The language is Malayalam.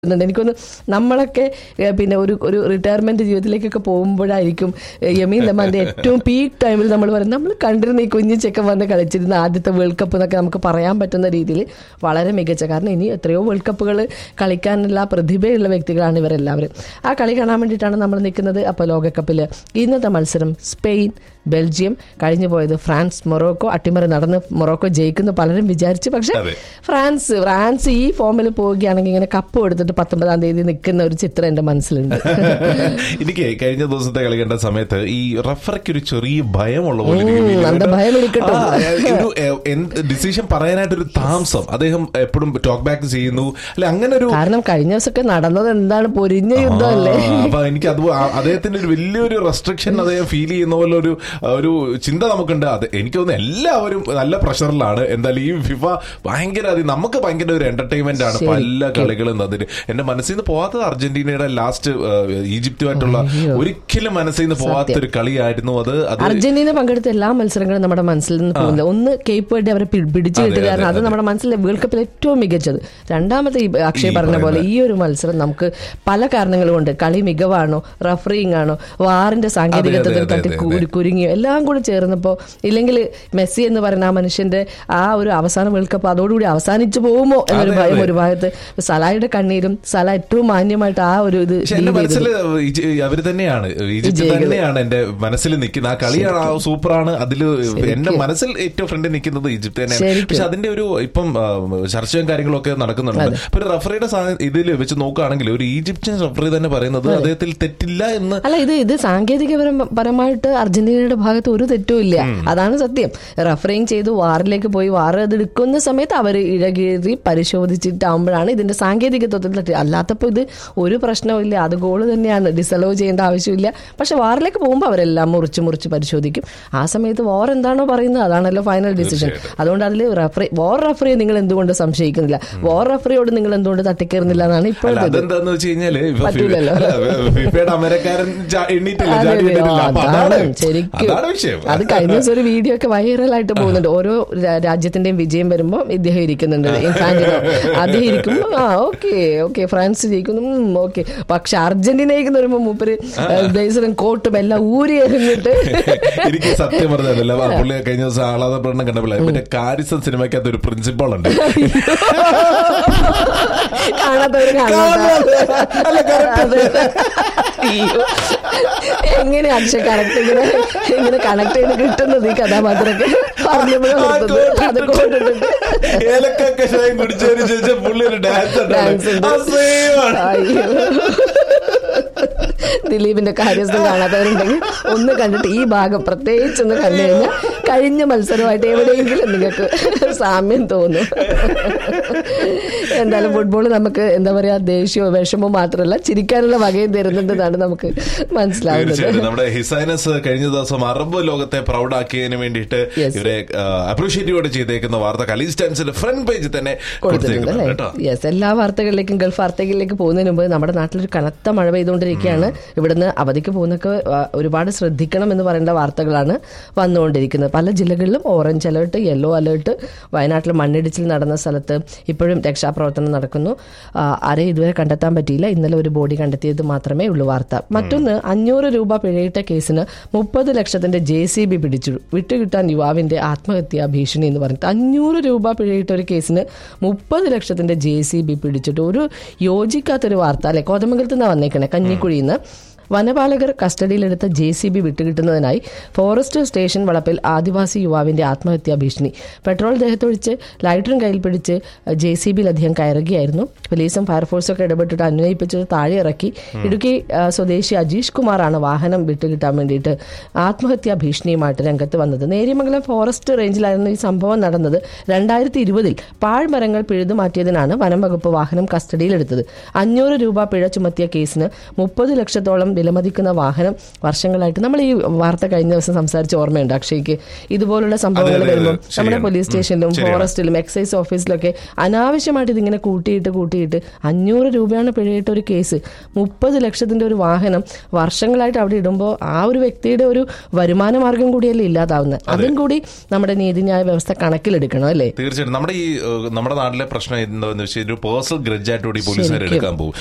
ണ്ട്. എനിക്കൊന്ന് നമ്മളൊക്കെ ഏഹ്, പിന്നെ ഒരു ഒരു റിട്ടയർമെന്റ് ജീവിതത്തിലേക്കൊക്കെ പോകുമ്പോഴായിരിക്കും ഏഹ്, യമീൻ ലമാന്റെ ഏറ്റവും പീക്ക് ടൈമിൽ നമ്മൾ പറയും നമ്മൾ കണ്ടിരുന്ന ഈ കുഞ്ഞു ചെക്കൻ വന്ന് കളിച്ചിരുന്ന ആദ്യത്തെ വേൾഡ് കപ്പ് എന്നൊക്കെ നമുക്ക് പറയാൻ പറ്റുന്ന രീതിയിൽ വളരെ മികച്ച കാരണം ഇനി എത്രയോ വേൾഡ് കപ്പുകൾ കളിക്കാനുള്ള പ്രതിഭയുള്ള വ്യക്തികളാണ് ഇവരെല്ലാവരും ആ കളി കാണാൻ വേണ്ടിയിട്ടാണ് നമ്മൾ നിൽക്കുന്നത് അപ്പോൾ ലോകകപ്പിൽ ഇന്നത്തെ മത്സരം സ്പെയിൻ ബെൽജിയം കഴിഞ്ഞു പോയത് ഫ്രാൻസ് മൊറോക്കോ അട്ടിമറി നടന്ന് മൊറോക്കോ ജയിക്കുന്നു പലരും വിചാരിച്ചു പക്ഷെ അതെ. ഫ്രാൻസ് ഫ്രാൻസ് ഈ ഫോമിൽ പോവുകയാണെങ്കിൽ ഇങ്ങനെ കപ്പ് എടുത്തിട്ട് പത്തൊമ്പതാം തീയതി നിൽക്കുന്ന ഒരു ചിത്രം എന്റെ മനസ്സിലുണ്ട് എനിക്ക് കഴിഞ്ഞ ദിവസത്തെ കളി കണ്ട സമയത്ത് ഈ റഫറിക്ക് ഒരു ചെറിയ ഭയമുള്ള പോലെ എനിക്ക് ഉം, feel ചെയ്തു. എന്താ ഭയം വിളിക്കട്ടെ? ആ, ഒരു ഡിസിഷൻ പറയാനായിട്ടൊരു താമസം അദ്ദേഹം എപ്പോഴും ടോക്ക് ബാക്ക് ചെയ്യുന്നു അല്ലെ അങ്ങനെ ഒരു കാരണം കഴിഞ്ഞ ദിവസമൊക്കെ നടന്നത് എന്താണ് പൊരിഞ്ഞ യുദ്ധമല്ലേ ആ, അപ്പൊ എനിക്ക് അത് ആ- അദ്ദേഹത്തിന്റെ ഒരു വലിയൊരു റെസ്ട്രിക്ഷൻ അദ്ദേഹം ഫീൽ ചെയ്യുന്ന പോലെ ഒരു ഒരു ചിന്ത നമുക്കുണ്ട് അത് എനിക്ക് തോന്നുന്നു എല്ലാവരും നല്ല പ്രഷറിലാണ് എന്തായാലും ഈ ഫിഫ ഭയങ്കര അത് നമുക്ക് ഭയങ്കര ഒരു എന്റർടൈൻമെന്റ് ആണ് പല കളികളും അതിന് എന്റെ മനസ്സിൽ നിന്ന് പോവാത്തത് അർജന്റീനയുടെ ലാസ്റ്റ് ഈജിപ്തുമായിട്ടുള്ള ഒരിക്കലും മനസ്സിൽ നിന്ന് പോവാത്ത ഒരു കളിയായിരുന്നു അത് അത് അർജന്റീന പങ്കെടുത്ത എല്ലാ മത്സരങ്ങളും നമ്മുടെ മനസ്സിൽ നിന്ന് പോകുന്നില്ല ഒന്ന് കേപ്പ് വേണ്ടി അവരെ പി- പിടിച്ചു അതെ, കിട്ടുക കാരണം അതെ, അത് നമ്മുടെ മനസ്സിലെ വേൾഡ് കപ്പിൽ ഏറ്റവും മികച്ചത് രണ്ടാമത്തെ ഈ അക്ഷയ് ഈ പറഞ്ഞ പോലെ പറയുന്ന- ഈ ഒരു മത്സരം നമുക്ക് പല കാരണങ്ങൾ കൊണ്ട് കളി മികവാണോ റഫറിങ് ആണോ വാറിന്റെ സാങ്കേതികത്വത്തിൽ അതെ, തട്ടി അതെ, കൂടി കുരുങ്ങിയോ എല്ലാം കൂടി ചേർന്നപ്പോ ഇല്ലെങ്കിൽ മെസ്സി എന്ന് പറയുന്ന ആ മനുഷ്യന്റെ ആ ഒരു അവസാന വേൾഡ് കപ്പ് അതോടുകൂടി അവസാനിച്ചു പോകുമോ എന്നൊരു അതെ, ഭയം അതെ. ഒരു ഭാഗത്ത് സലായുടെ കണ്ണീരും സല ഏറ്റവും മാന്യമായിട്ട് ആ ഒരു ഇത് പക്ഷെ എന്റെ deal മനസ്സിൽ ചെയ്തത്. അവര് തന്നെയാണ് ഈജിപ്ത് വിജയികള്. തന്നെയാണ് എന്റെ മനസ്സിൽ നിൽക്കുന്നത് ആ കളിയാണ് ആ സൂപ്പറാണ് അതിൽ എന്റെ മനസ്സിൽ ഏറ്റവും ഫ്രണ്ട് നിൽക്കുന്നത് ഈജിപ്ത് തന്നെയാണ് ശരിക്കും. പക്ഷെ അതിന്റെ ഒരു ഇപ്പം ആ, ചർച്ചയും കാര്യങ്ങളും ഒക്കെ നടക്കുന്നുണ്ട് ഇപ്പൊ ഒരു റഫറിയുടെ ഇതിൽ വെച്ച് നോക്കുകയാണെങ്കിൽ ഒരു ഈജിപ്ഷ്യൻ റഫറി തന്നെ പറയുന്നത് അദ്ദേഹത്തിൽ തെറ്റില്ല എന്ന് അല്ല ഇത് ഇത് സാങ്കേതികപരം- പരമായിട്ട് അർജന്റീനയുടെ ഭാഗത്ത് ഒരു തെറ്റും ഇല്ല അതാണ് സത്യം റഫറിങ് ചെയ്ത് വാറിലേക്ക് പോയി വാർ അത് എടുക്കുന്ന സമയത്ത് അവർ ഇഴകീറി പരിശോധിച്ചിട്ടാകുമ്പോഴാണ് ഇതിന്റെ സാങ്കേതികത്വത്തിൽ തെറ്റ് അല്ലാത്തപ്പോൾ ഇത് ഒരു പ്രശ്നവും ഇല്ല അത് ഗോള് തന്നെയാണ് ഡിസലവ് ചെയ്യേണ്ട ആവശ്യമില്ല പക്ഷെ വാറിലേക്ക് പോകുമ്പോൾ അവരെല്ലാം മുറിച്ച് മുറിച്ച് പരിശോധിക്കും ആ സമയത്ത് വാർ എന്താണോ പറയുന്നത് അതാണല്ലോ ഫൈനൽ ഡിസിഷൻ അതുകൊണ്ട് അതിൽ റഫറി വാർ റഫറിയെ നിങ്ങൾ എന്തുകൊണ്ട് സംശയിക്കുന്നില്ല വാർ റഫറിയോട് നിങ്ങൾ എന്തുകൊണ്ട് തട്ടിക്കയറുന്നില്ല എന്നാണ് അല്ല ഇപ്പോഴത്തെ ഇത്. അതെന്താന്ന് വെച്ച് കഴിഞ്ഞാല് ഇപ്പൊ ഫി- പറ്റൂലല്ലോ. അല്ല, ഫിഫയുടെ അമരക്കാരൻ ചാ- എണ്ണീറ്റില്ല അതെ, ചാടി അതെ. എണ്ണീറ്റില്ല അപ്പൊ അതാണ് അതാണ് ശരിക്കും അതാണ് വിഷയം അത് കഴിഞ്ഞ ദിവസം ഒരു വീഡിയോ ഒക്കെ വൈറലായിട്ട് പോകുന്നുണ്ട് ഓരോ രാ- രാജ്യത്തിന്റെയും വിജയം വരുമ്പോൾ ഇദ്ദേഹം ഇരിക്കുന്നുണ്ട് ഇൻഫാന്റിനോ അദ്ദേഹം ഇരിക്കുമ്പോൾ ആ ഓക്കെ ഓക്കെ ഫ്രാൻസ് ജയിക്കുന്നു ഓക്കെ പക്ഷെ അർജന്റീന ജയിക്കുന്ന വരുമ്പോൾ മൂപ്പര് ബ്ലേസറും കോട്ടും എല്ലാം ഊരി എറിഞ്ഞിട്ട് എനിക്ക് സത്യം പറഞ്ഞതല്ല പുള്ളി കഴിഞ്ഞ ദിവസം ആഹ്ലാദ പ്രകടനം കണ്ടപ്പോൾ മറ്റേ കാരിസൺ സിനിമയ്ക്കകത്ത് ഒരു പ്രിൻസിപ്പൾ ഉണ്ട് കാണാത്തവര് കാണാത്ത അതെ. അയ്യോ. എങ്ങനെ അക്ഷയ് കറക്റ്റ് ഇങ്ങനെ ഇങ്ങനെ കണക്ട് ചെയ്ത് കിട്ടുന്നത് ഈ കഥാപാത്രമൊക്കെ പറഞ്ഞപ്പോഴാണ് ഓർത്തത്. അത് കൊണ്ടിട്ടുണ്ട് ഏലക്ക കഷായം കുടിച്ചതിന് ശേഷം പുള്ളി ഒരു ഡാൻസ് Dance ഉണ്ട്. അയ്യോ. ദിലീപിന്റെ കാര്യസ്ഥം കാണാത്തവരുണ്ടെങ്കിൽ ഒന്ന് കണ്ടിട്ട് ഈ ഭാഗം പ്രത്യേകിച്ച് ഒന്ന് കണ്ടു കഴിഞ്ഞാൽ കഴിഞ്ഞ മത്സരമായിട്ട് എവിടെയെങ്കിലും നിങ്ങൾക്ക് സാമ്യം തോന്നും എന്തായാലും ഫുട്ബോൾ നമുക്ക് എന്താ പറയാ ദേഷ്യവും വിഷമവും മാത്രമല്ല ചിരിക്കാനുള്ള വകയും തരുന്നുണ്ടെന്നാണ് നമുക്ക് മനസ്സിലാവുന്നത് തീർച്ചയായിട്ടും നമ്മുടെ ഹിസൈനസ് കഴിഞ്ഞ ദിവസം അറബ് ലോകത്തെ പ്രൗഡ് ആക്കിയതിന് വേണ്ടിയിട്ട് Yes. ഇവരെ അപ്രീഷിയേറ്റീവോടെ ചെയ്തേക്കുന്ന വാർത്ത കലീസ് ടൈംസിന്റെ ഫ്രണ്ട് പേജിൽ തന്നെ കൊടുത്തിട്ടുണ്ട് കൊടുത്തേക്കുന്നുണ്ട് അല്ലേ കേട്ടോ യെസ് എല്ലാ വാർത്തകളിലേക്കും ഗൾഫ് വാർത്തകളിലേക്ക് പോകുന്നതിന് മുമ്പ് നമ്മുടെ നാട്ടിലൊരു കനത്ത മഴ പെയ്തുകൊണ്ടിരിക്കുകയാണ് ഇവിടുന്ന് അവധിക്ക് പോകുന്നൊക്കെ ആ, ഒരുപാട് ശ്രദ്ധിക്കണം എന്ന് പറയേണ്ട വാർത്തകളാണ് വന്നുകൊണ്ടിരിക്കുന്നത് പല ജില്ലകളിലും ഓറഞ്ച് അലേർട്ട് യെല്ലോ അലേർട്ട് വയനാട്ടിൽ മണ്ണിടിച്ചിൽ നടന്ന സ്ഥലത്ത് ഇപ്പോഴും രക്ഷാപ്രവർത്തനം നടക്കുന്നു ആ, ആരെയും ഇതുവരെ കണ്ടെത്താൻ പറ്റിയില്ല ഇന്നലെ ഒരു ബോഡി കണ്ടെത്തിയത് മാത്രമേ ഉള്ളൂ വാർത്ത മറ്റൊന്ന് അഞ്ഞൂറ് രൂപ പിഴയിട്ട കേസിന് മുപ്പത് ലക്ഷത്തിന്റെ ജെ സി ബി പിടിച്ചു വിട്ടുകിട്ടാൻ യുവാവിന്റെ ആത്മഹത്യാ ഭീഷണി എന്ന് പറഞ്ഞിട്ട് അഞ്ഞൂറ് രൂപ പിഴയിട്ട ഒരു കേസിന് മുപ്പത് ലക്ഷത്തിന്റെ ജെ സി ബി പിടിച്ചിട്ട് ഒരു യോജിക്കാത്തൊരു വാർത്ത അല്ലെ കോതമംഗലത്ത് നിന്നാണ് വന്നേക്കണേ കഞ്ഞിക്കുഴിയിൽ നിന്ന് വനപാലകർ കസ്റ്റഡിയിലെടുത്ത ജെ സി ബി വിട്ടുകിട്ടുന്നതിനായി ഫോറസ്റ്റ് സ്റ്റേഷൻ വളപ്പിൽ ആദിവാസി യുവാവിന്റെ ആത്മഹത്യാ ഭീഷണി പെട്രോൾ ദേഹത്തൊഴിച്ച് ലൈറ്ററും കയ്യിൽ പിടിച്ച് ജെ സി ബിയിലധികം കയറുകയായിരുന്നു പോലീസും ഫയർഫോഴ്സും ഒക്കെ ഇടപെട്ടിട്ട് അന്വയിപ്പിച്ചത് താഴെ ഇറക്കി ഇടുക്കി ആ, സ്വദേശി അജീഷ് കുമാറാണ് വാഹനം വിട്ടുകിട്ടാൻ വേണ്ടിയിട്ട് ആത്മഹത്യാ ഭീഷണിയുമായിട്ട് രംഗത്ത് വന്നത് നേര്യമംഗലം ഫോറസ്റ്റ് റേഞ്ചിലായിരുന്നു ഈ സംഭവം നടന്നത് രണ്ടായിരത്തി ഇരുപതിൽ പാഴ്മരങ്ങൾ പിഴുതു മാറ്റിയതിനാണ് വനം വകുപ്പ് വാഹനം കസ്റ്റഡിയിലെടുത്തത് അഞ്ഞൂറ് രൂപ പിഴ ചുമത്തിയ കേസിന് മുപ്പത് ലക്ഷത്തോളം വിലമതിക്കുന്ന വാഹനം വർഷങ്ങളായിട്ട് നമ്മൾ ഈ വാർത്ത കഴിഞ്ഞ ദിവസം സംസാരിച്ച ഓർമ്മയുണ്ട് അക്ഷയ്ക്ക് ഇതുപോലുള്ള സംഭവങ്ങൾ അതെ, അതെ, വരുമ്പോൾ ശരിയാണ്. നമ്മുടെ പോലീസ് സ്റ്റേഷനിലും ശരിയാണ്. ഫോറസ്റ്റിലും എക്സൈസ് ഓഫീസിലൊക്കെ അനാവശ്യമായിട്ട് ഇതിങ്ങനെ കൂട്ടിയിട്ട് കൂട്ടിയിട്ട് അഞ്ഞൂറ് രൂപയാണ് പിഴയിട്ട ഒരു കേസ് മുപ്പത് ലക്ഷത്തിന്റെ ഒരു വാഹനം വർഷങ്ങളായിട്ട് അവിടെ ഇടുമ്പോൾ ആ ഒരു വ്യക്തിയുടെ ഒരു വരുമാന മാർഗം കൂടിയല്ലേ ഇല്ലാതാവുന്നത് അതും കൂടി നമ്മുടെ നീതിന്യായ വ്യവസ്ഥ കണക്കിലെടുക്കണം അല്ലേ തീർച്ചയായിട്ടും നമ്മുടെ ഈ ഏഹ്, നമ്മുടെ നാട്ടിലെ പ്രശ്നം എന്താണെന്ന് വെച്ചാൽ ഒരു പേഴ്സണൽ ഗ്രഡ്ജായിട്ട് കൂടി പോലീസുകാർ ശരിക്കും. എടുക്കാൻ പോകും